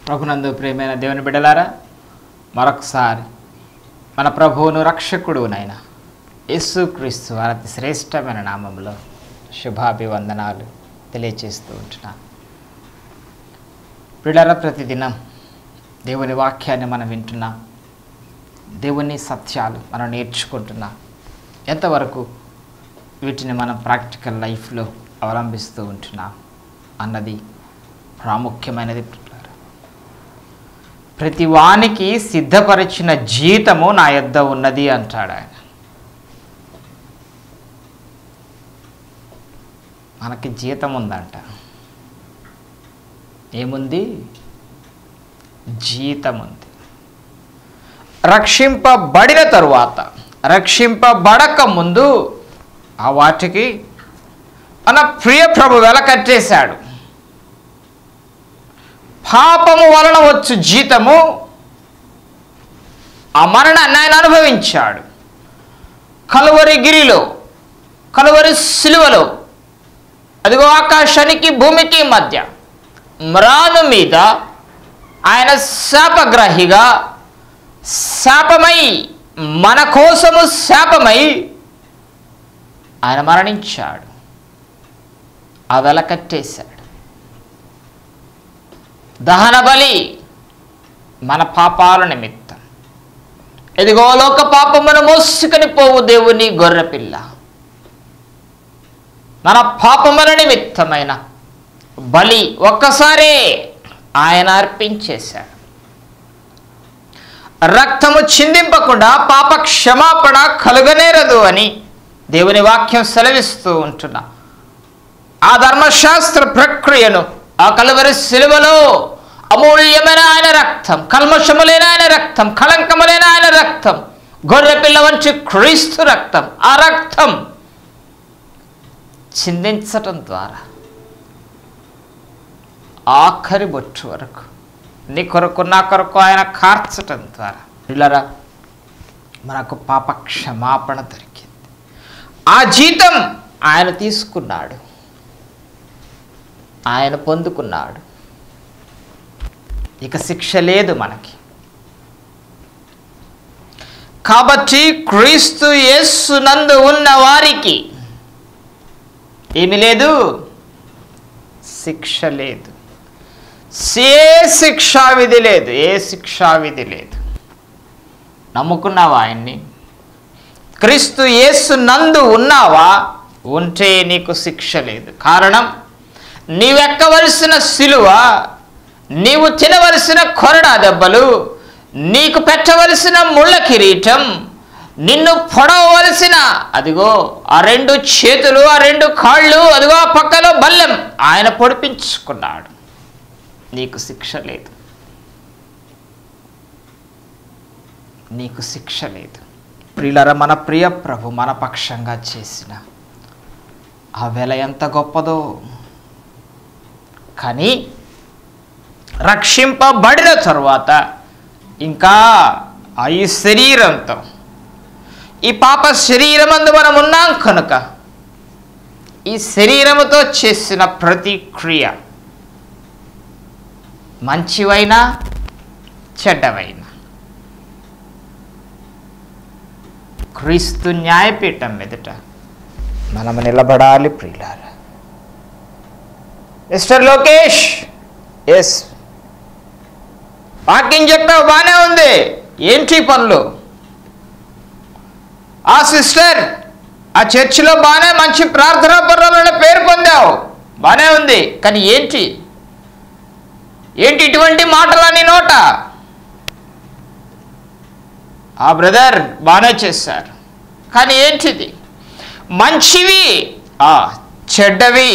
ప్రభునందు ప్రేమైన దేవుని బిడ్డలారా మరొకసారి మన ప్రభువును రక్షకుడునైన యేసుక్రీస్తు వారి అతి శ్రేష్టమైన నామంలో శుభాభివందనాలు తెలియచేస్తూ ఉంటున్నాను బిడ్డల ప్రతిదినం దేవుని వాక్యాన్ని మనం వింటున్నాం దేవుని సత్యాలు మనం నేర్చుకుంటున్నాం ఎంతవరకు వీటిని మనం ప్రాక్టికల్ లైఫ్లో అవలంబిస్తూ ఉంటున్నాం అన్నది ప్రాముఖ్యమైనది పిల్లలు ప్రతి వానికి సిద్ధపరిచిన జీతము నా యొద్ద ఉన్నది అంటాడు ఆయన మనకి జీతం ఉందంట ఏముంది జీతం ఉంది రక్షింపబడిన తరువాత రక్షింపబడక ముందు ఆ వాటికి మన ప్రియ ప్రభు వెల కట్టేశాడు పాపము వలన వచ్చు జీతము ఆ మరణాన్ని ఆయన అనుభవించాడు కలువరి గిరిలో కలువరి సిలువలో అదిగో ఆకాశానికి భూమికి మధ్య మ్రాను మీద ఆయన శాపగ్రహిగా శాపమై మన కోసము శాపమై ఆయన మరణించాడు ఆ వెల కట్టేశాడు దహన బలి మన పాపాల నిమిత్తం ఎదిగో లోక పాపమును మోసుకొని పోవు దేవుని గొర్రెపిల్ల మన పాపముల నిమిత్తమైన బలి ఒక్కసారే ఆయన అర్పించేశాడు రక్తము చిందింపకుండా పాప క్షమాపణ కలుగనేరదు అని దేవుని వాక్యం సెలవిస్తూ ఉంటున్నా ఆ ధర్మశాస్త్ర ప్రక్రియను ఆ కలువరి శిలువలో అమూల్యమైన ఆయన రక్తం కల్మషములైన ఆయన రక్తం కళంకములైన ఆయన రక్తం గొర్రెపిల్ల వంటి క్రీస్తు రక్తం ఆ రక్తం చిందించటం ద్వారా ఆఖరి బొట్టు వరకు నీ కొరకు నా కొరకు ఆయన కార్చటం ద్వారా పిల్లరా మనకు పాప క్షమాపణ దొరికింది ఆ జీతం ఆయన తీసుకున్నాడు ఆయన పొందుకున్నాడు ఇక శిక్ష లేదు మనకి కాబట్టి క్రీస్తు యేసు నందు ఉన్న వారికి ఏమి లేదు శిక్ష లేదు ఏ శిక్షా విధి లేదు ఏ శిక్షా విధి లేదు నమ్ముకున్నావా ఆయన్ని క్రీస్తు యేసు నందు ఉన్నావా ఉంటే నీకు శిక్ష లేదు కారణం నీవెక్కవలసిన సిలువ నీవు తినవలసిన కొరడా దెబ్బలు నీకు పెట్టవలసిన ముళ్ళ కిరీటం నిన్ను పొడవలసిన అదిగో ఆ రెండు చేతులు ఆ రెండు కాళ్ళు అదిగో ఆ పక్కలో బల్లెం ఆయన పొడిపించుకున్నాడు నీకు శిక్ష లేదు నీకు శిక్ష లేదు ప్రియులర మన ప్రియ ప్రభు మన పక్షంగా చేసిన ఆ వెల ఎంత గొప్పదో కానీ రక్షింపబడిన తరువాత ఇంకా ఆ ఈ శరీరంతో ఈ పాప శరీరమందు మనం ఉన్నాం కనుక ఈ శరీరముతో చేసిన ప్రతి క్రియ మంచివైనా చెడ్డవైనా క్రీస్తు న్యాయపీఠం ఎదుట మనం నిలబడాలి ప్రియులారా మిస్టర్ లోకేష్ ఎస్ వాక్యం చెప్పావు బాగానే ఉంది ఏంటి పనులు ఆ సిస్టర్ ఆ చర్చిలో బాగానే మంచి ప్రార్థనా పర్వాలనే పేరు పొందావు బాగానే ఉంది కానీ ఏంటి ఏంటి ఇటువంటి మాటలని నోట ఆ బ్రదర్ బాగానే చేశారు కానీ ఏంటిది మంచివి ఆ చెడ్డవి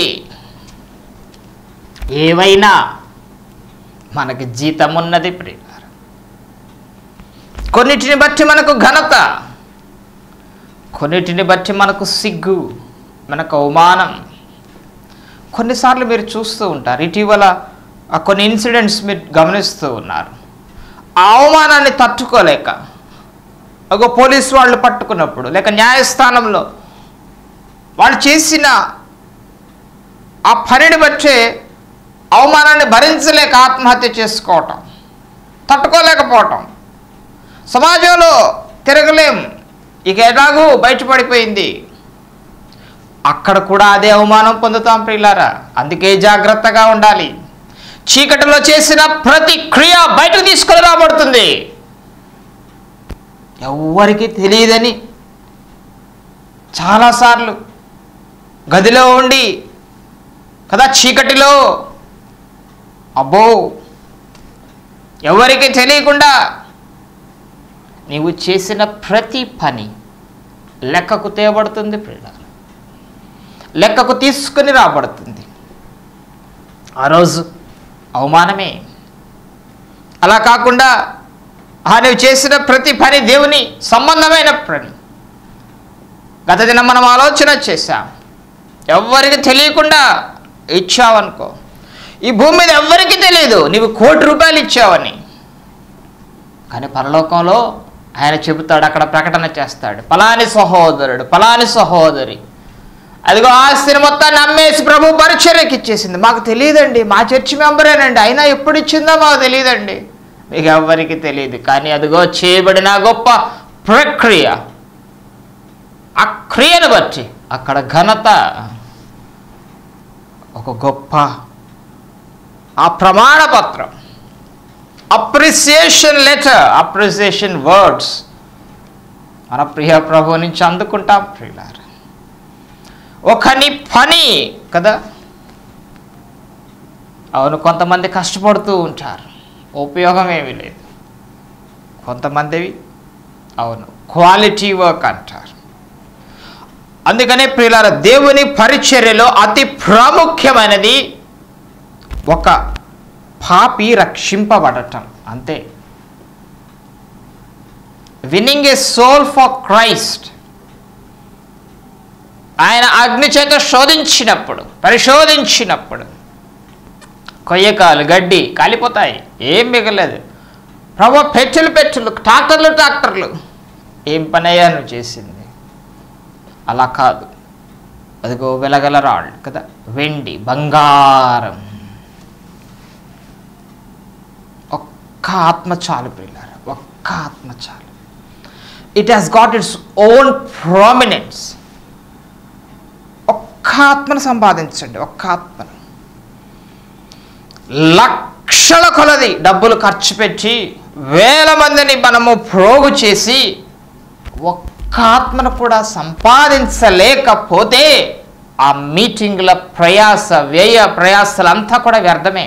ఏవైనా మనకి జీతం ఉన్నది ప్రియులారా కొన్నిటిని బట్టి మనకు ఘనత కొన్నిటిని బట్టి మనకు సిగ్గు మనకు అవమానం కొన్నిసార్లు మీరు చూస్తూ ఉంటారు ఇటీవల ఆ కొన్ని ఇన్సిడెంట్స్ మీరు గమనిస్తూ ఉన్నారు ఆ అవమానాన్ని తట్టుకోలేక ఒక పోలీస్ వాళ్ళు పట్టుకున్నప్పుడు లేక న్యాయస్థానంలో వాళ్ళు చేసిన ఆ పనిని బట్టే అవమానాన్ని భరించలేక ఆత్మహత్య చేసుకోవటం తట్టుకోలేకపోవటం సమాజంలో తిరగలేం ఇక ఎలాగూ బయటపడిపోయింది అక్కడ కూడా అదే అవమానం పొందుతాం ప్రియులారా అందుకే జాగ్రత్తగా ఉండాలి చీకటిలో చేసిన ప్రతి క్రియ బయటకు తీసుకొని రాబడుతుంది ఎవ్వరికి తెలియదని చాలాసార్లు గదిలో ఉండి కదా చీకటిలో అబ్బో ఎవరికి తెలియకుండా నీవు చేసిన ప్రతి పని లెక్కకు తేబడుతుంది ప్రియుల లెక్కకు తీసుకుని రాబడుతుంది ఆ రోజు అవమానమే అలా కాకుండా ఆ నువ్వు చేసిన ప్రతి పని దేవుని సంబంధమైన పని గత దినం మనం ఆలోచన చేశాం ఎవ్వరికి తెలియకుండా ఇచ్చావనుకో ఈ భూమి మీద ఎవ్వరికి తెలియదు నీవు కోటి రూపాయలు ఇచ్చావని కానీ పరలోకంలో ఆయన చెబుతాడు అక్కడ ప్రకటన చేస్తాడు పలాని సహోదరుడు పలాని సహోదరి అదిగో ఆస్తిని మొత్తాన్ని అమ్మేసి ప్రభు పరిచర్యకి ఇచ్చేసింది మాకు తెలియదండి మా చర్చి మెంబరేనండి అయినా ఎప్పుడు ఇచ్చిందో మాకు తెలియదండి మీకు ఎవ్వరికి తెలియదు కానీ అదిగో చేయబడిన గొప్ప ప్రక్రియ ఆ క్రియను బట్టి అక్కడ ఘనత ఒక గొప్ప ఆ ప్రమాణ పత్రం అప్రిసియేషన్ లెటర్ అప్రిసియేషన్ వర్డ్స్ మన ప్రియ ప్రభు నుంచి అందుకుంటాం ప్రియులారా ఒకని పని కదా అవును కొంతమంది కష్టపడుతూ ఉంటారు ఉపయోగం ఏమీ లేదు కొంతమందివి అవును క్వాలిటీ వర్క్ అంటారు అందుకనే ప్రియులార దేవుని పరిచర్యలో అతి ప్రాముఖ్యమైనది ఒక పాపి రక్షింపబడటం అంతే winning a soul for Christ ఆయన అగ్ని చేత శోధించినప్పుడు పరిశోధించినప్పుడు కొయ్యకాలు గడ్డి కాలిపోతాయి ఏం మిగలేదు ప్రభు పెట్టులు పెట్టులు ట్రాక్టర్లు ట్రాక్టర్లు ఏం పనయ్యా నువ్వు చేసింది అలా కాదు అదిగో వెలగల రాళ్ళు కదా వెండి బంగారం ఒక్క ఆత్మ చాలు ప్రియులారా ఒక్క ఆత్మ చాలు it has got its own prominence ఒక్క ఆత్మను సంపాదించండి ఒక్క ఆత్మను లక్షల కొలది డబ్బులు ఖర్చు పెట్టి వేల మందిని మనము ప్రోగు చేసి ఒక్క ఆత్మను కూడా సంపాదించలేకపోతే ఆ మీటింగ్ల ప్రయాస వ్యయ ప్రయాసలంతా కూడా వ్యర్థమే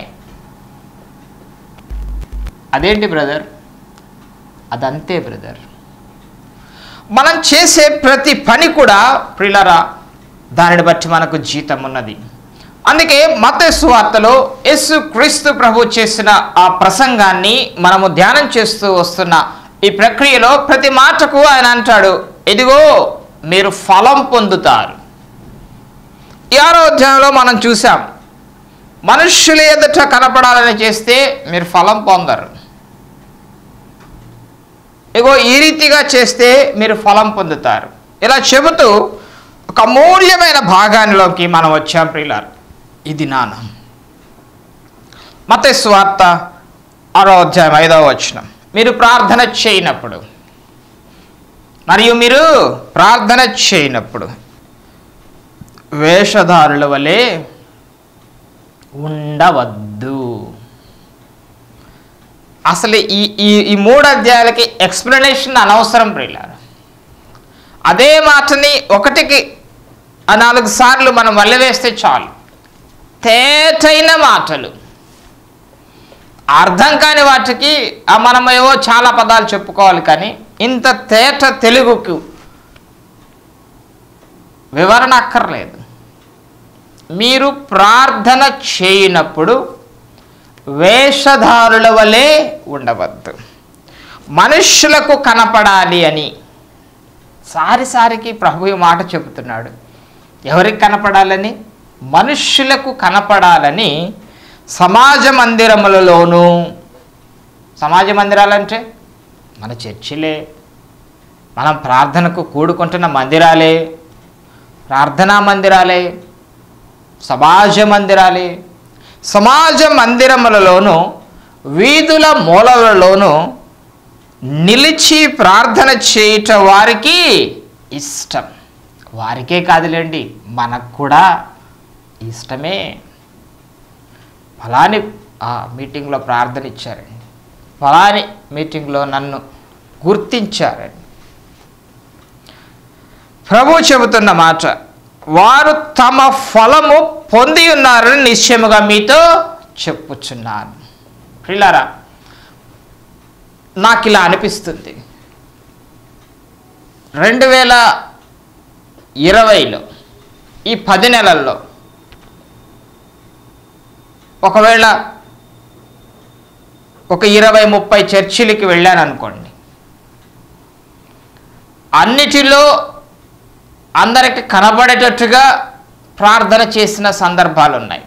అదేంటి బ్రదర్ అదంతే బ్రదర్ మనం చేసే ప్రతి పని కూడా ప్రిలరా దానిని బట్టి మనకు జీతం ఉన్నది అందుకే మతస్సు వార్తలో యేసు క్రీస్తు ప్రభు చేసిన ఆ ప్రసంగాన్ని మనము ధ్యానం చేస్తూ వస్తున్న ఈ ప్రక్రియలో ప్రతి మాటకు ఆయన అంటాడు ఇదిగో మీరు ఫలం పొందుతారు ఈ ఆరో అధ్యాయంలో మనం చూసాం మనుష్యుల ఎదుట కనపడాలని చేస్తే మీరు ఫలం పొందరు ఇగో ఈ రీతిగా చేస్తే మీరు ఫలం పొందుతారు ఇలా చెబుతూ ఒక అమూల్యమైన భాగానిలోకి మనం వచ్చాం ప్రియులారు ఇది నాన్న మత స్వార్త ఆరో అధ్యాయం ఐదవ వచనం మీరు ప్రార్థన చేయనప్పుడు మరియు మీరు ప్రార్థన చేయనప్పుడు వేషధారుల వలె ఉండవద్దు అసలు ఈ ఈ ఈ మూడు అధ్యాయాలకి ఎక్స్ప్లెనేషన్ అనవసరం ప్రియులారు అదే మాటని ఒకటికి ఆ నాలుగు సార్లు మనం వల్లవేస్తే చాలు తేటైన మాటలు అర్థం కాని వాటికి ఆ మనం ఏవో చాలా పదాలు చెప్పుకోవాలి కానీ ఇంత తేట తెలుగుకు వివరణ అక్కర్లేదు మీరు ప్రార్థన చేయనప్పుడు వేషధారుల వలె ఉండవద్దు మనుష్యులకు కనపడాలి అని సారిసారికి ప్రభు ఈ మాట చెబుతున్నాడు ఎవరికి కనపడాలని మనుష్యులకు కనపడాలని సమాజ మందిరములలోనూ సమాజ మందిరాలంటే మన చర్చిలే మనం ప్రార్థనకు కూడుకుంటున్న మందిరాలే ప్రార్థనా మందిరాలే సమాజ మందిరాలే సమాజ మందిరములలోను వీధుల మూలలలోను నిలిచి ప్రార్థన చేయుట వారికి ఇష్టం వారికే కాదులేండి మనకు కూడా ఇష్టమే ఫలాని ఆ మీటింగ్లో ప్రార్థన ఇచ్చారండి ఫలాని మీటింగ్లో నన్ను గుర్తించారండి ప్రభు చెబుతున్న మాట వారు తమ ఫలము పొంది ఉన్నారని నిశ్చయముగా మీతో చెప్పుచున్నాను ప్రిలారా నాకు ఇలా అనిపిస్తుంది రెండు వేల ఇరవైలో ఈ పది నెలల్లో ఒకవేళ ఒక ఇరవై ముప్పై చర్చిలకి వెళ్ళాను అనుకోండి అన్నిటిలో అందరికి కనబడేటట్టుగా ప్రార్థన చేసిన సందర్భాలు ఉన్నాయి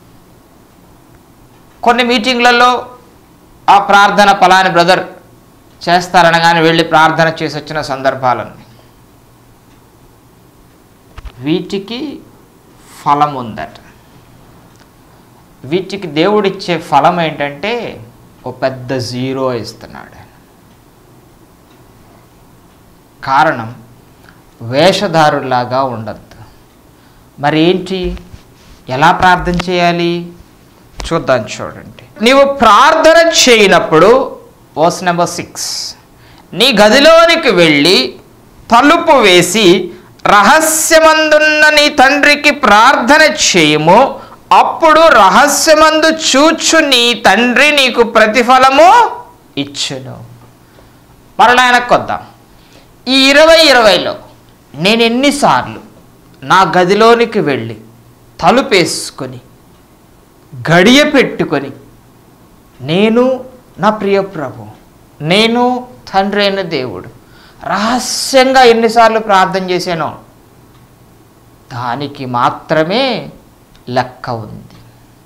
కొన్ని మీటింగ్లలో ఆ ప్రార్థన పలాని బ్రదర్ చేస్తారనగానే వెళ్ళి ప్రార్థన చేసి వచ్చిన సందర్భాలు ఉన్నాయి వీటికి ఫలం ఉందట వీటికి దేవుడిచ్చే ఫలం ఏంటంటే ఓ పెద్ద జీరో ఇస్తున్నాడు ఆయన. కారణం వేషధారులాగా ఉండద్దు మరి ఏంటి ఎలా ప్రార్థన చేయాలి చూద్దాం చూడండి నీవు ప్రార్థన చేయనప్పుడు వర్స్ నెంబర్ సిక్స్ నీ గదిలోనికి వెళ్ళి తలుపు వేసి రహస్యమందున్న నీ తండ్రికి ప్రార్థన చేయము అప్పుడు రహస్యమందు చూచు నీ తండ్రి నీకు ప్రతిఫలము ఇచ్చును మరలా వెనక్కి వద్దాం ఈ ఇరవై ఇరవైలో నేను ఎన్నిసార్లు నా గదిలోనికి వెళ్ళి తలుపేసుకొని గడియ పెట్టుకొని నేను నా ప్రియ ప్రభు నేను తండ్రి అయిన దేవుడు రహస్యంగా ఎన్నిసార్లు ప్రార్థన చేశానో దానికి మాత్రమే లెక్క ఉంది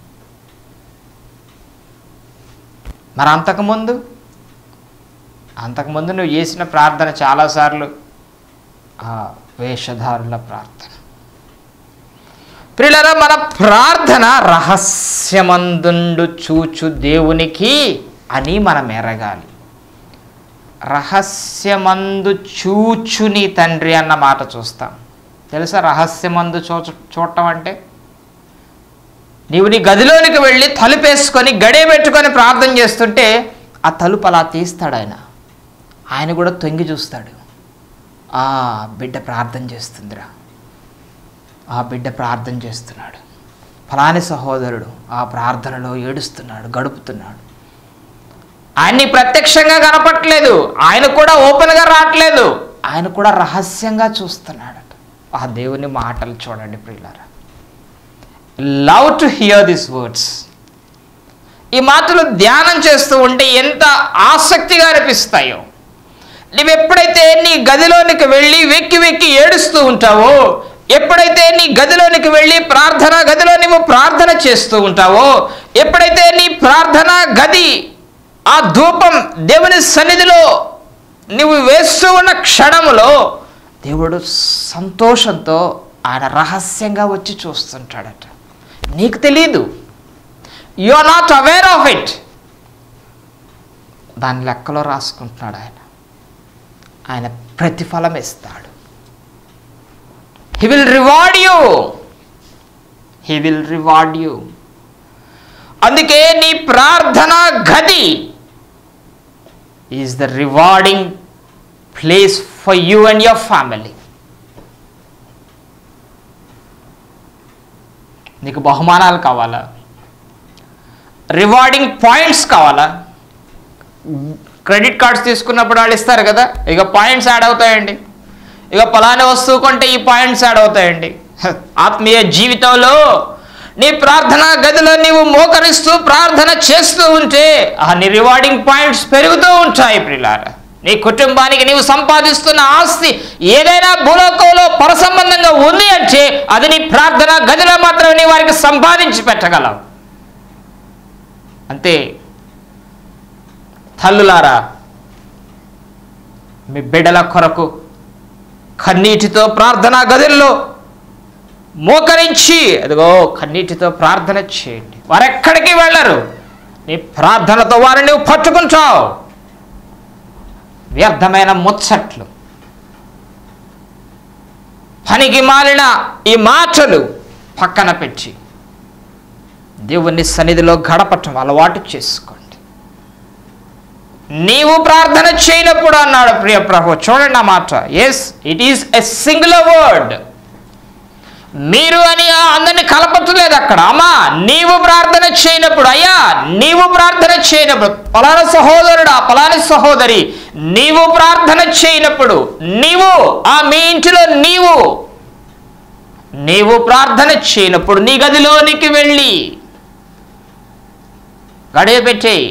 మరి అంతకుముందు అంతకుముందు నువ్వు చేసిన ప్రార్థన చాలాసార్లు ఆ వేషధారుల ప్రార్థన ప్రియులరా మన ప్రార్థన రహస్యమందుండు చూచు దేవునికి అని మనం ఎరగాలి రహస్యమందు చూచుని తండ్రి అన్న మాట చూస్తాం తెలుసా రహస్యమందు చూ చూడటం అంటే నీవు నీ గదిలోనికి వెళ్ళి తలుపేసుకొని గడే పెట్టుకొని ప్రార్థన చేస్తుంటే ఆ తలుపు అలా తీస్తాడు ఆయన ఆయన కూడా తొంగి చూస్తాడు ఆ బిడ్డ ప్రార్థన చేస్తుందిరా ఆ బిడ్డ ప్రార్థన చేస్తున్నాడు ఫలాని సహోదరుడు ఆ ప్రార్థనలో ఏడుస్తున్నాడు గడుపుతున్నాడు ఆయన్ని ప్రత్యక్షంగా కనపట్లేదు ఆయన కూడా ఓపెన్గా రావట్లేదు ఆయన కూడా రహస్యంగా చూస్తున్నాడట ఆ దేవుని మాటలు చూడండి ప్రియులారా love to hear this words ఈ మాటలు ధ్యానం చేస్తూ ఉంటే ఎంత ఆసక్తిగా అనిపిస్తాయో నువ్వు ఎప్పుడైతే నీ గదిలోనికి వెళ్ళి వెక్కి వెక్కి ఏడుస్తూ ఉంటావో ఎప్పుడైతే నీ గదిలోనికి వెళ్ళి ప్రార్థన గదిలో నువ్వు ప్రార్థన చేస్తూ ఉంటావో ఎప్పుడైతే నీ ప్రార్థన గది ఆ ధూపం దేవుని సన్నిధిలో నువ్వు వేస్తూ ఉన్న క్షణములో దేవుడు సంతోషంతో ఆయన రహస్యంగా వచ్చి చూస్తుంటాడట నీకు తెలీదు you are not aware of it దాని లెక్కలో రాసుకుంటున్నాడు ఆయన ఆయన ప్రతిఫలం ఇస్తాడు he will reward you he will reward you అందుకే నీ ప్రార్థన గది is the rewarding place for you and your family నీకు బహుమానాలు కావాలా రివార్డింగ్ పాయింట్స్ కావాలా క్రెడిట్ కార్డ్స్ తీసుకున్నప్పుడు వాళ్ళు ఇస్తారు కదా ఇక పాయింట్స్ యాడ్ అవుతాయండి ఇక పలానా వస్తువు కొంటే ఈ పాయింట్స్ యాడ్ అవుతాయండి హ, ఆత్మీయ జీవితంలో నీ ప్రార్థన గదిలో నీవు మోకరిస్తూ ప్రార్థన చేస్తూ ఉంటే ఆ నీ రివార్డింగ్ పాయింట్స్ పెరుగుతూ ఉంటాయి ప్రిలారా నీ కుటుంబానికి నీవు సంపాదిస్తున్న ఆస్తి ఏదైనా భూలోకంలో పరసంబంధంగా ఉంది అంటే అది నీ ప్రార్థన గదిలో మాత్రమే నీ వారికి సంపాదించి పెట్టగలవు అంతే తల్లులారా మీ బిడ్డల కొరకు కన్నీటితో ప్రార్థనా గదుల్లో మోకరించి అదిగో కన్నీటితో ప్రార్థన చేయండి వారెక్కడికి వెళ్ళరు నీ ప్రార్థనతో వారిని నువ్వు పట్టుకుంటావు వ్యర్థమైన ముచ్చట్లు పనికి మాలిన ఈ మాటలు పక్కన పెట్టి దేవుని సన్నిధిలో గడపటం అలవాటు చేసుకోండి నీవు ప్రార్థన చేయనప్పుడు అన్నాడు ప్రియ ప్రభు చూడండి ఆ మాట yes it is a singular word మీరు అని అందరిని కలపట్లేదు అక్కడ అమ్మా నీవు ప్రార్థన చేయనప్పుడు అయ్యా నీవు ప్రార్థన చేయనప్పుడు పలానా సహోదరుడా పలాని సహోదరి నీవు ప్రార్థన చేయనప్పుడు నీవు ఆ మీ ఇంటిలో నీవు నీవు ప్రార్థన చేయనప్పుడు నీ గదిలోనికి వెళ్ళి గడియ పెట్టేయి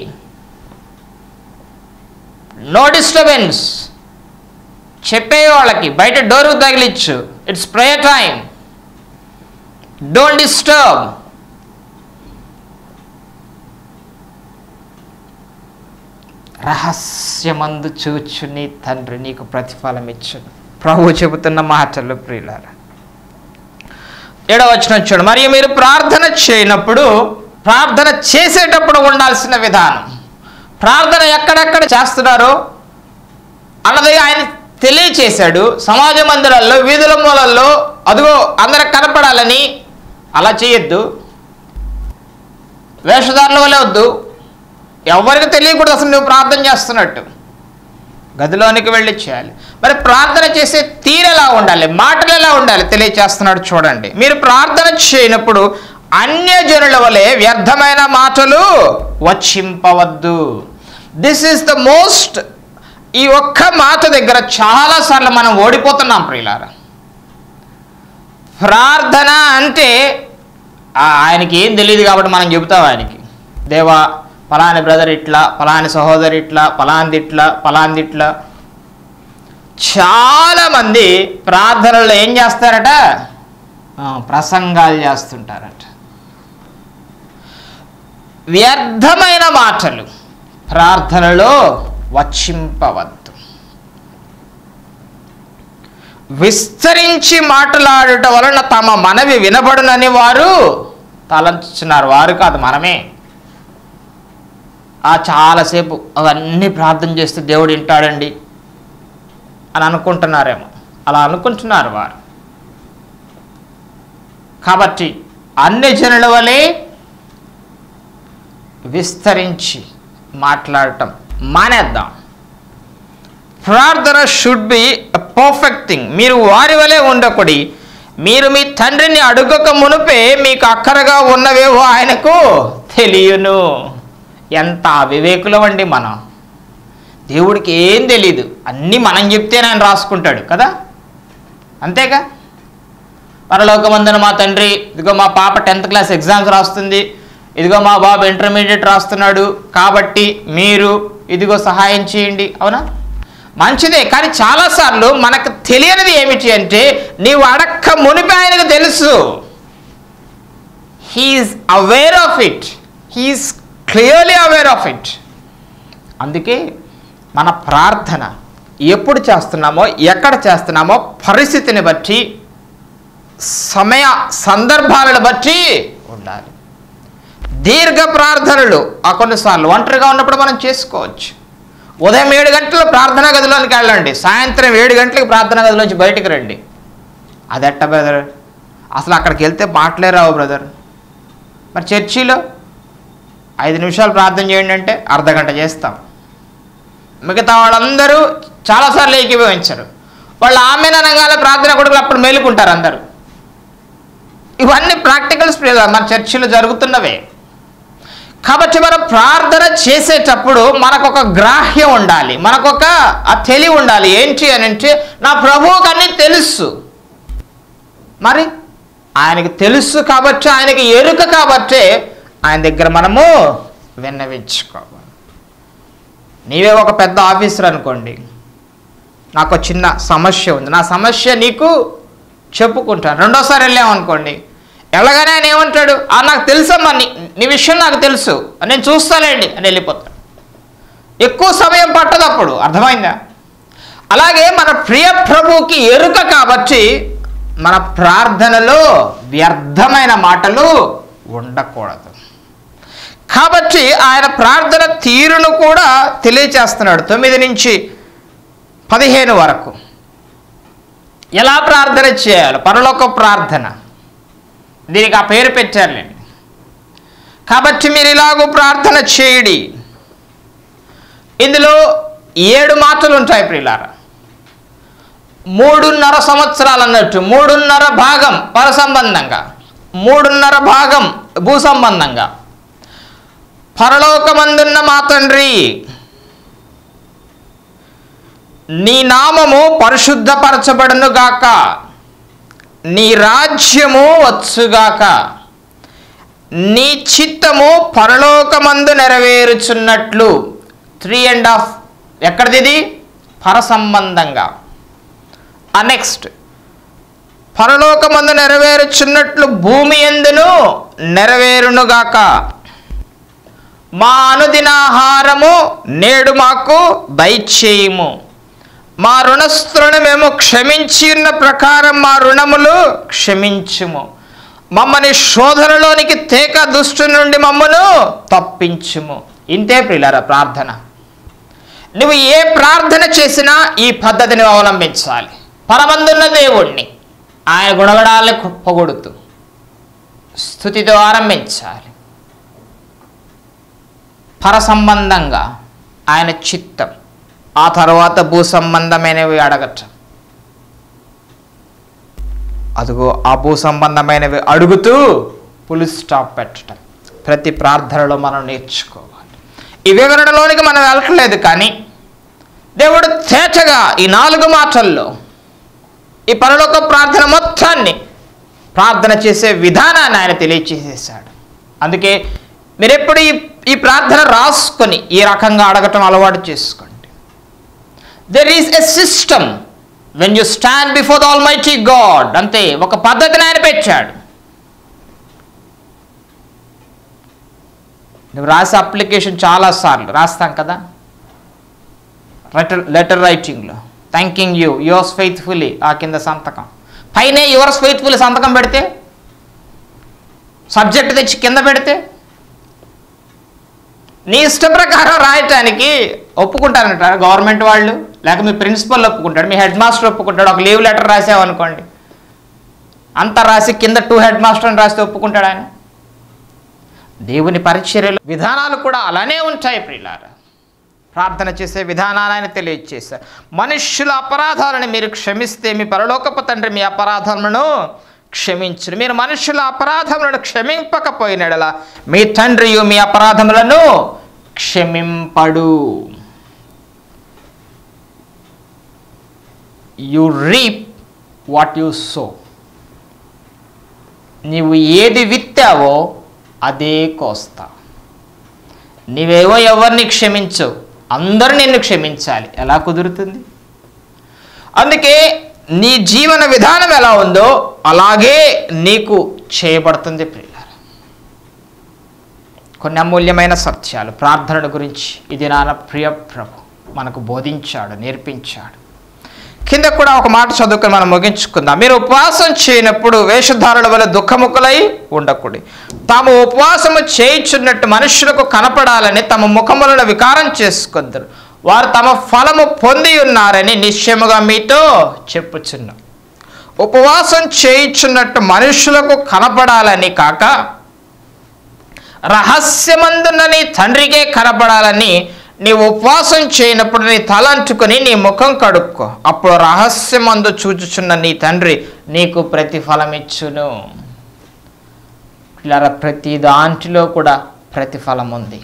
నో డిస్టర్బెన్స్ చెప్పే వాళ్ళకి బయట డోరు తగిలిచ్చు it's prayer time don't disturb రహస్యమందు చూచు నీ తండ్రి నీకు ప్రతిఫలం ఇచ్చును ప్రభు చెబుతున్న మాటలు ప్రియులారా ఏడవచనం చూడు మరియు మీరు ప్రార్థన చేయనప్పుడు ప్రార్థన చేసేటప్పుడు ఉండాల్సిన విధానం ప్రార్థన ఎక్కడెక్కడ చేస్తున్నారో అన్నది ఆయన తెలియచేశాడు సమాజ మందిరాల్లో వీధుల మూలల్లో అదిగో అందరికి కనపడాలని అలా చేయొద్దు వేషధారుల వల్ల వద్దు ఎవరికి తెలియకూడదు అసలు నువ్వు ప్రార్థన చేస్తున్నట్టు గదిలోనికి వెళ్ళి చేయాలి మరి ప్రార్థన చేసే తీరు ఎలా ఉండాలి మాటలు ఎలా ఉండాలి తెలియచేస్తున్నాడు చూడండి మీరు ప్రార్థన చేయనప్పుడు అన్యజనుల వలె వ్యర్థమైన మాటలు వచ్చింపవద్దు దిస్ ఈస్ ద మోస్ట్ ఈ ఒక్క మాట దగ్గర చాలాసార్లు మనం ఓడిపోతున్నాం ప్రియులారా ప్రార్థన అంటే ఆ, ఆయనకి ఏం తెలియదు కాబట్టి మనం చెబుతాం ఆయనకి దేవా పలాని బ్రదర్ ఇట్లా పలాని సహోదరి ఇట్లా పలాంది ఇట్లా పలాంది ఇట్లా చాలామంది ప్రార్థనలో ఏం చేస్తారట ఆ, ప్రసంగాలు చేస్తుంటారట వ్యర్థమైన మాటలు ప్రార్థనలో వచ్చింపవద్దు విస్తరించి మాట్లాడుట వలన తమ మనవి వినబడునని వారు తలంచున్నారు వారు కాదు మనమే ఆ చాలాసేపు అవన్నీ ప్రార్థన చేస్తే దేవుడు వింటాడండి అని అనుకుంటున్నారేమో అలా అనుకుంటున్నారు వారు కాబట్టి అన్ని జనుల వలె విస్తరించి మాట్లాడటం మానేద్దాం ప్రార్థన షుడ్ బి పర్ఫెక్ట్ థింగ్ మీరు వారి వలె ఉండకుడి మీరు మీ తండ్రిని అడుగక మునుపే మీకు అక్కరగా ఉన్నవేవో ఆయనకు తెలియను ఎంత అవివేకులం అండి మనం దేవుడికి ఏం తెలీదు అన్నీ మనం చెప్తేనే ఆయన రాసుకుంటాడు కదా అంతేగా పరలోకమందున మా తండ్రి ఇదిగో మా పాప టెన్త్ క్లాస్ ఎగ్జామ్స్ రాస్తుంది ఇదిగో మా బాబు ఇంటర్మీడియట్ రాస్తున్నాడు కాబట్టి మీరు ఇదిగో సహాయం చేయండి అవునా మంచిదే కానీ చాలాసార్లు మనకు తెలియనిది ఏమిటి అంటే నీవు అడక్క మునిపి ఆయనకు తెలుసు he is aware of it he is clearly aware of it అందుకే మన ప్రార్థన ఎప్పుడు చేస్తున్నామో ఎక్కడ చేస్తున్నామో పరిస్థితిని బట్టి సమయ సందర్భాలను బట్టి ఉండాలి దీర్ఘ ప్రార్థనలు ఆ కొన్నిసార్లు ఒంటరిగా ఉన్నప్పుడు మనం చేసుకోవచ్చు ఉదయం ఏడు గంటలు ప్రార్థనా గదిలోనికి వెళ్ళండి సాయంత్రం ఏడు గంటలకు ప్రార్థనా గదిలోంచి బయటికి రండి అదెట్ట బ్రదర్ అసలు అక్కడికి వెళ్తే మాటలే రావు బ్రదర్ మరి చర్చిలో ఐదు నిమిషాలు ప్రార్థన చేయండి అంటే అర్ధ గంట చేస్తాం మిగతా వాళ్ళందరూ చాలాసార్లు ఏకీభవించరు వాళ్ళు ఆమె అనగానే ప్రార్థన కొడుకులు అప్పుడు మేలుకుంటారు అందరూ ఇవన్నీ ప్రాక్టికల్స్ మన చర్చిలో జరుగుతున్నవే కాబట్టి మనం ప్రార్థన చేసేటప్పుడు మనకు ఒక గ్రాహ్యం ఉండాలి మనకొక ఆ తెలివి ఉండాలి ఏంటి అని అంటే నా ప్రభువుకి అన్నీ తెలుసు మరి ఆయనకి తెలుసు కాబట్టి ఆయనకి ఎరుక కాబట్టి ఆయన దగ్గర మనము విన్నవించుకోవాలి నీవే ఒక పెద్ద ఆఫీసర్ అనుకోండి నాకు ఒక చిన్న సమస్య ఉంది నా సమస్య నీకు చెప్పుకుంటాను రెండోసారి వెళ్ళామనుకోండి వెళ్ళగానే ఆయన ఏమంటాడు ఆ నాకు తెలుసమ్మా నీ నీ విషయం నాకు తెలుసు నేను చూస్తానండి అని వెళ్ళిపోతాడు ఎక్కువ సమయం పట్టదు అప్పుడు అర్థమైందా అలాగే మన ప్రియ ప్రభువుకి ఎరుక కాబట్టి మన ప్రార్థనలో వ్యర్థమైన మాటలు ఉండకూడదు కాబట్టి ఆయన ప్రార్థన తీరును కూడా తెలియచేస్తున్నాడు తొమ్మిది నుంచి పదిహేను వరకు ఎలా ప్రార్థన చేయాలి పరలోక ప్రార్థన దీనికి ఆ పేరు పెట్టారులేండి కాబట్టి మీరు ఇలాగూ ప్రార్థన చేయడి ఇందులో ఏడు మాటలు ఉంటాయి ప్రియులారా మూడున్నర సంవత్సరాలు అన్నట్టు మూడున్నర భాగం పర సంబంధంగా మూడున్నర భాగం భూ సంబంధంగా పరలోకమందున్న మా తండ్రి నీ నామము పరిశుద్ధపరచబడును గాక నీ రాజ్యము వచ్చుగాక నీ చిత్తము పరలోకమందు నెరవేరుచున్నట్లు త్రీ అండ్ హాఫ్ ఎక్కడిది ఇది పర సంబంధంగా ఆ నెక్స్ట్ పరలోకమందు నెరవేరుచున్నట్లు భూమి ఎందును నెరవేరునుగాక మా అనుదినాహారము నేడు మాకు దయచేయము మా రుణస్థులను మేము క్షమించి ఉన్న ప్రకారం మా రుణములు క్షమించుము మమ్మల్ని శోధనలోనికి తేక దుష్టు నుండి మమ్మను తప్పించుము ఇంతే ప్రియులారా ప్రార్థన నువ్వు ఏ ప్రార్థన చేసినా ఈ పద్ధతిని అవలంబించాలి పరమందున్న దేవుణ్ణి ఆయన గుణగణాలను పొగొడుతూ స్థుతితో ఆరంభించాలి పర సంబంధంగా ఆయన చిత్తం ఆ తర్వాత భూ సంబంధమైనవి అడగటం అదిగో ఆ భూ సంబంధమైనవి అడుగుతూ పులి స్టాప్ పెట్టడం ప్రతి ప్రార్థనలో మనం నేర్చుకోవాలి ఈ వివరణలోనికి మనం వెళ్ళట్లేదు కానీ దేవుడు తేటగా ఈ నాలుగు మాటల్లో ఈ పరలోక ప్రార్థన మొత్తాన్ని ప్రార్థన చేసే విధానాన్ని ఆయన తెలియచేసేసాడు అందుకే మీరు ఎప్పుడు ఈ ఈ ప్రార్థన రాసుకొని ఈ రకంగా అడగటం అలవాటు చేసుకోండి there is a system when you stand before the almighty God అంతే ఒక పద్ధతిని ఆయన పెట్టాడు నువ్వు రాసే అప్లికేషన్ చాలాసార్లు రాస్తాం కదా లెటర్ లెటర్ రైటింగ్లో థ్యాంకింగ్ యూ యువర్స్ ఫెయిత్ఫుల్లీ ఆ కింద సంతకం పైనే యువర్స్ ఫెయిత్ఫుల్లీ సంతకం పెడితే సబ్జెక్ట్ తెచ్చి కింద పెడితే నీ ఇష్ట ప్రకారం రాయటానికి ఒప్పుకుంటారంటారు గవర్నమెంట్ వాళ్ళు లేక మీ ప్రిన్సిపల్ ఒప్పుకుంటాడు మీ హెడ్ మాస్టర్ ఒప్పుకుంటాడు ఒక లీవ్ లెటర్ రాసావనుకోండి అంతా రాసి కింద టూ హెడ్ మాస్టర్ అని రాస్తే ఒప్పుకుంటాడు ఆయన దేవుని పరిచర్యలు విధానాలు కూడా అలానే ఉంటాయి ప్రియులారా ప్రార్థన చేసే విధానాన్ని ఆయన తెలియజేశారు మనుష్యుల అపరాధాలను మీరు క్షమిస్తే మీ పరలోకపు తండ్రి మీ అపరాధములను క్షమించును మీరు మనుషుల అపరాధములను క్షమింపకపోయినడలా మీ తండ్రియు మీ అపరాధములను క్షమింపడు you reap what you sow నీవు ఏది విత్తావో అదే కోస్తా నీవేవో ఎవరిని క్షమించవు అందరూ నిన్ను క్షమించాలి ఎలా కుదురుతుంది అందుకే నీ జీవన విధానం ఎలా ఉందో అలాగే నీకు చేయబడుతుంది ప్రియులారా కొన్ని అమూల్యమైన సత్యాలు ప్రార్థనల గురించి ఇది నాన్న ప్రియ ప్రభు మనకు బోధించాడు నేర్పించాడు కింద కూడా ఒక మాట చదువుకొని మనం ముగించుకుందాం మీరు ఉపవాసం చేయనప్పుడు వేషధారుల వల్ల దుఃఖముఖులై ఉండకూడదు తాము ఉపవాసము చేయుచున్నట్టు మనుషులకు కనపడాలని తమ ముఖములను వికారం చేసుకుందరు వారు తమ ఫలము పొంది ఉన్నారని నిశ్చయముగా మీతో చెప్పుచున్నాం ఉపవాసం చేయుచున్నట్టు మనుషులకు కనపడాలని కాక రహస్యమందున్న నీ తండ్రికే కనపడాలని నీ ఉపవాసం చేయనప్పుడు నీ తల అంటుకొని నీ ముఖం కడుక్కో అప్పుడు రహస్యమందు చూచుచున్న నీ తండ్రి నీకు ప్రతిఫలం ఇచ్చును ఇలా ప్రతి దాంట్లో కూడా ప్రతిఫలం ఉంది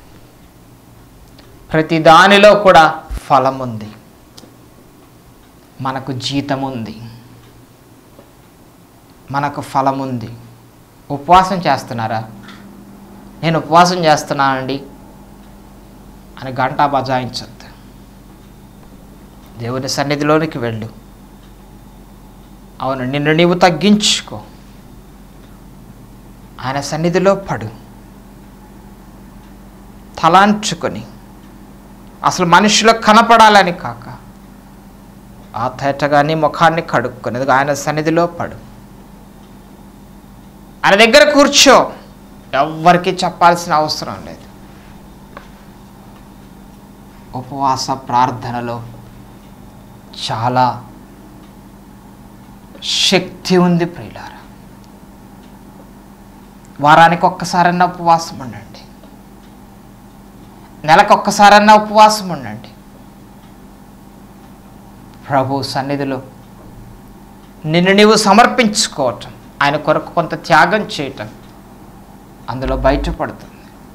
ప్రతి దానిలో కూడా ఫలం ఉంది మనకు జీతం ఉంది మనకు ఫలం ఉంది ఉపవాసం చేస్తున్నారా నేను ఉపవాసం చేస్తున్నానండి అని గంటా బజాయించద్దు దేవుని సన్నిధిలోనికి వెళ్ళు అవును నిన్ను నీవు తగ్గించుకో ఆయన సన్నిధిలో పడు తలాంచుకొని అసలు మనుషులకు కనపడాలని కాక ఆ తేటగా నీ ముఖాన్ని కడుక్కొని ఇదిగో ఆయన సన్నిధిలో పడు ఆయన దగ్గర కూర్చో ఎవ్వరికి చెప్పాల్సిన అవసరం లేదు ఉపవాస ప్రార్థనలో చాలా శక్తి ఉంది ప్రియులారా వారానికి ఒక్కసారన్నా ఉపవాసం ఉండండి నెలకు ఒక్కసారన్నా ఉపవాసం ఉండండి ప్రభు సన్నిధిలో నిన్ను నీవు సమర్పించుకోవటం ఆయన కొరకు కొంత త్యాగం చేయటం అందులో బయటపడుతుంది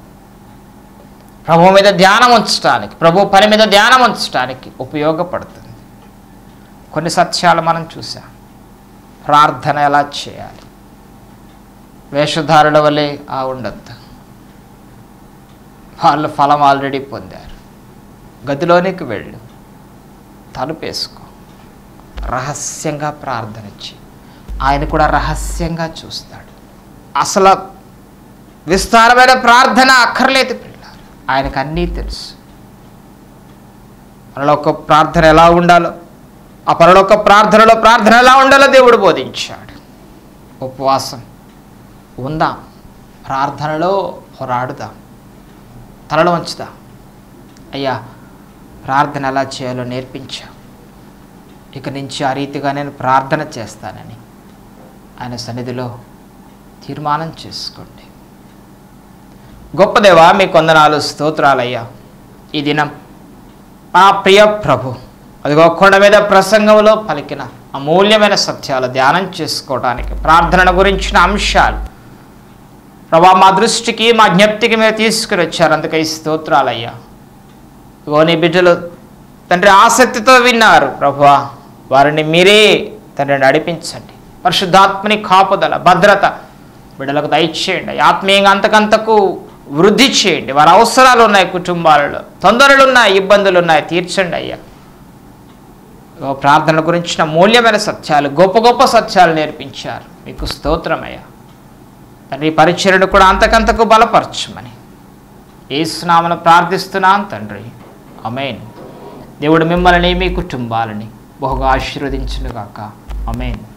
ప్రభు మీద ధ్యానం ఉంచడానికి ప్రభు పని మీద ధ్యానం ఉంచడానికి ఉపయోగపడుతుంది కొన్ని సత్యాలు మనం చూసాం ప్రార్థన ఎలా చేయాలి వేషధారుల వలె ఆ ఉండద్దు వాళ్ళు ఫలం ఆల్రెడీ పొందారు గదిలోనికి వెళ్ళు తలుపేసుకో రహస్యంగా ప్రార్థన చేయి ఆయన కూడా రహస్యంగా చూస్తాడు అసలు విస్తారమైన ప్రార్థన అక్కర్లేదు పిల్లలు ఆయనకు అన్నీ తెలుసు పరలోక ప్రార్థన ఎలా ఉండాలో ఆ పరలోక ప్రార్థనలో ప్రార్థన ఎలా ఉండాలో దేవుడు బోధించాడు ఉపవాసం ఉందాం ప్రార్థనలో పోరాడుదాం తలలో ఉంచుదాం అయ్యా ప్రార్థన ఎలా చేయాలో నేర్పించా ఇక నుంచి ఆ రీతిగా నేను ప్రార్థన చేస్తానని ఆయన సన్నిధిలో తీర్మానం చేసుకోండి గొప్ప దేవా మీ కొందనాలు స్తోత్రాలయ్యా ఈ దినం మా ప్రియ ప్రభు అదిగో కొండ మీద ప్రసంగంలో పలికిన అమూల్యమైన సత్యాలు ధ్యానం చేసుకోవడానికి ప్రార్థన గురించిన అంశాలు ప్రభా మా దృష్టికి మా జ్ఞప్తికి మీరు తీసుకుని వచ్చారు అందుకే ఈ స్తోత్రాలయ్యా ఇగో నీ బిడ్డలు తండ్రి ఆసక్తితో విన్నారు ప్రభువా వారిని మీరే తండ్రి నడిపించండి పరిశుద్ధాత్మని కాపుదల భద్రత బిడ్డలకు దయచేయండి ఆత్మీయంగా అంతకంతకు వృద్ధి చేయండి వారి అవసరాలు ఉన్నాయి కుటుంబాలలో తొందరలు ఉన్నాయి ఇబ్బందులు ఉన్నాయి తీర్చండి అయ్యా ఇగో ప్రార్థన గురించిన మూల్యమైన సత్యాలు గొప్ప గొప్ప సత్యాలు నేర్పించారు మీకు స్తోత్రమయ్యా తండ్రి పరిచయను కూడా అంతకంతకు బలపరచమని ఏసునామను ప్రార్థిస్తున్నాను తండ్రి అమేన్ దేవుడు మిమ్మల్ని మీ కుటుంబాలని బహుగా ఆశీర్వదించునుగాక అమేన్